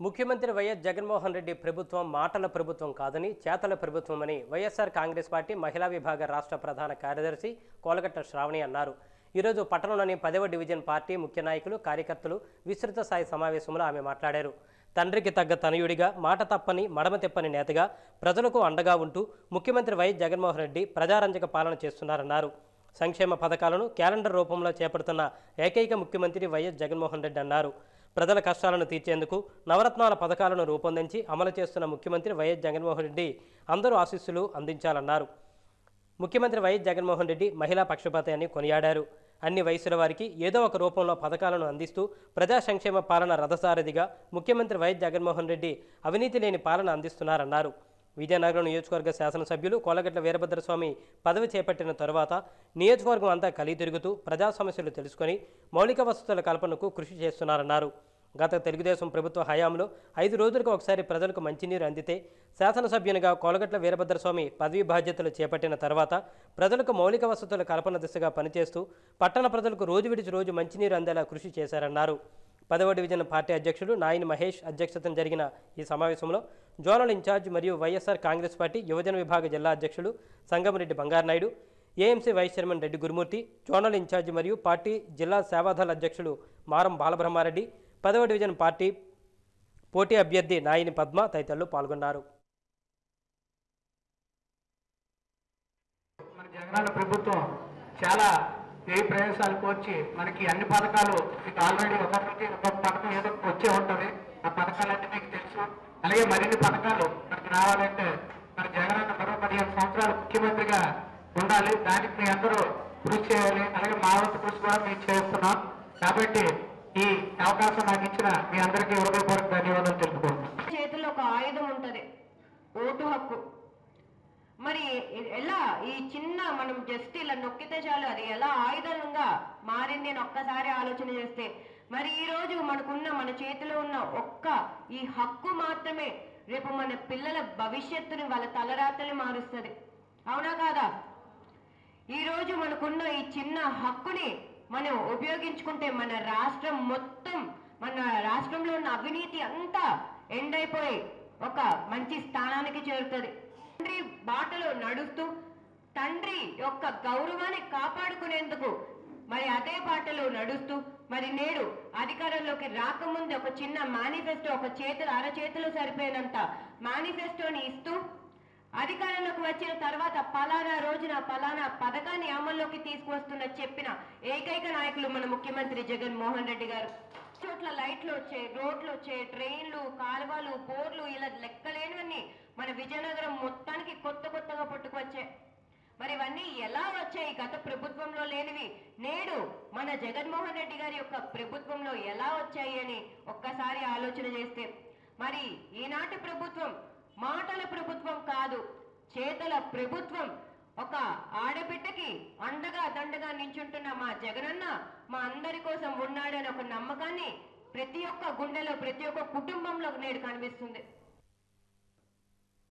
ముఖ్యమంత్రి వైఎస్ జగన్మోహన్ రెడ్డి ప్రభుత్వం మాటల ప్రభుత్వం కాదని చేతల ప్రభుత్వమని వైఎస్ఆర్ కాంగ్రెస్ పార్టీ మహిళా విభాగ రాష్ట్ర ప్రధాన కార్యదర్శి కోలగట్ట శ్రావణి అన్నారు ఈరోజు పట్టణంలోని పదవ డివిజన్ పార్టీ ముఖ్య నాయకులు కార్యకర్తలు విస్తృత స్థాయి సమావేశంలో ఆమె మాట్లాడారు తండ్రికి తగ్గ తనయుడిగా మాట తప్పని మడమ తెప్పని నేతగా ప్రజలకు అండగా ఉంటూ ముఖ్యమంత్రి వైఎస్ జగన్మోహన్ రెడ్డి ప్రజారంజక పాలన చేస్తున్నారన్నారు సంక్షేమ పథకాలను క్యాలెండర్ రూపంలో చేపడుతున్న ఏకైక ముఖ్యమంత్రి వైఎస్ జగన్మోహన్ రెడ్డి అన్నారు ప్రజల కష్టాలను తీర్చేందుకు నవరత్నాల పథకాలను రూపొందించి అమలు చేస్తున్న ముఖ్యమంత్రి వైఎస్ జగన్మోహన్ రెడ్డి అందరూ ఆశీస్సులు అందించాలన్నారు ముఖ్యమంత్రి వైఎస్ జగన్మోహన్ రెడ్డి మహిళా పక్షపాతి అని కొనియాడారు అన్ని వయసుల వారికి ఏదో ఒక రూపంలో పథకాలను అందిస్తూ ప్రజా సంక్షేమ పాలన రథసారథిగా ముఖ్యమంత్రి వైఎస్ జగన్మోహన్ రెడ్డి అవినీతి లేని పాలన అందిస్తున్నారన్నారు విజయనగరం నియోజకవర్గ శాసనసభ్యులు కోలగట్ల వీరభద్రస్వామి పదవి చేపట్టిన తరువాత నియోజకవర్గం అంతా కలిగి తిరుగుతూ ప్రజా సమస్యలు తెలుసుకొని మౌలిక వసతుల కల్పనకు కృషి చేస్తున్నారన్నారు గత తెలుగుదేశం ప్రభుత్వ హయాంలో ఐదు రోజులకు ఒకసారి ప్రజలకు మంచినీరు అందితే శాసనసభ్యునిగా కోలగట్ల వీరభద్రస్వామి పదవి బాధ్యతలు చేపట్టిన తర్వాత ప్రజలకు మౌలిక వసతుల కల్పన దిశగా పనిచేస్తూ పట్టణ ప్రజలకు రోజు విడిచి రోజు మంచినీరు అందేలా కృషి చేశారన్నారు పదవ డివిజన్ పార్టీ అధ్యక్షుడు నాయని మహేష్ అధ్యక్షతన జరిగిన ఈ సమావేశంలో జోనల్ ఇన్ఛార్జ్ మరియు వైఎస్ఆర్ కాంగ్రెస్ పార్టీ యువజన విభాగ జిల్లా అధ్యక్షుడు Sangamareddy Bangaranaidu AMC vice chairman Reddy Gurumurthy zonal incharge మరియు పార్టీ జిల్లా సేవాదళ అధ్యక్షుడు మారం బాలబ్రహ్మారెడ్డి పదవ డివిజన్ పార్టీ పోటీ అభ్యర్థి నాయని పద్మ తదితరులు పాల్గొన్నారు మన జగనన్న ప్రభుత్వం చాలా వ్యయ ప్రయాసాలు కోర్చి మనకి అన్ని పథకాలు మీకు ఆల్రెడీ ఒక్కొక్కటి ఒక్కొక్క పథకం ఏదో వచ్చే ఉంటుంది ఆ పథకాలన్నీ మీకు తెలుసు అలాగే మరిన్ని పథకాలు మనకి రావాలంటే మన జగనన్న మరో పదిహేను సంవత్సరాలు ముఖ్యమంత్రిగా ఉండాలి దానికి మీ అందరూ కృషి చేయాలి అలాగే మా వంతు కృషి కూడా మేము చేస్తున్నాం కాబట్టి ఈ అవకాశం నాకు ఇచ్చిన మీ అందరికీ హృదయపూర్వక ధన్యవాదాలు తెలుపుకుంటున్నాను చేతిలో ఒక ఆయుధం ఉంటది ఓటు హక్కు మరి ఎ- ఎలా ఈ చిన్న మనం జస్ట్ ఇలా నొక్కితే చాలు అది ఎలా ఆయుధంగా మారింది అని ఒక్కసారి ఆలోచన చేస్తే మరి ఈ రోజు మనకున్న మన చేతిలో ఉన్న ఒక్క ఈ హక్కు మాత్రమే రేపు మన పిల్లల భవిష్యత్తుని వాళ్ళ తలరాతని మారుస్తుంది అవునా కాదా ఈ రోజు మనకున్న ఈ చిన్న హక్కుని మనం ఉపయోగించుకుంటే మన రాష్ట్రం మొత్తం మన రాష్ట్రంలో ఉన్న అవినీతి అంతా ఎండ్ అయిపోయి ఒక మంచి స్థానానికి చేరుతుంది తండ్రి బాటలో నడుస్తూ తండ్రి యొక్క గౌరవాన్ని కాపాడుకునేందుకు మరి అదే బాటలో నడుస్తూ మరి నేడు అధికారంలోకి రాకముందు ఒక చిన్న మేనిఫెస్టో ఒక చేతులు అరచేతులు సరిపోయినంత మేనిఫెస్టోని ఇస్తూ అధికారంలోకి వచ్చిన తర్వాత పలానా రోజున పలానా పథకాన్ని అమల్లోకి తీసుకువస్తున్న చెప్పిన ఏకైక నాయకులు మన ముఖ్యమంత్రి జగన్ మోహన్ రెడ్డి గారు చోట్ల లైట్లు వచ్చాయి రోడ్లు వచ్చాయి ట్రైన్లు కాలువలు బోర్లు ఇలా లెక్కలేనివన్నీ మన విజయనగరం మొత్తానికి కొత్త కొత్తగా పుట్టుకొచ్చాయి మరి ఇవన్నీ ఎలా వచ్చాయి గత ప్రభుత్వంలో లేనివి నేడు మన జగన్మోహన్ రెడ్డి గారి యొక్క ప్రభుత్వంలో ఎలా వచ్చాయి అని ఒక్కసారి ఆలోచన చేస్తే మరి ఈనాటి ప్రభుత్వం మాటల ప్రభుత్వం కాదు చేతల ప్రభుత్వం ఒక ఆడబిడ్డకి అండగా దండగా నించుంటున్న మా జగనన్న మా అందరి కోసం ఉన్నాడని ఒక నమ్మకాన్ని ప్రతి ఒక్క గుండెలో ప్రతి ఒక్క కుటుంబంలో నేడు కనిపిస్తుంది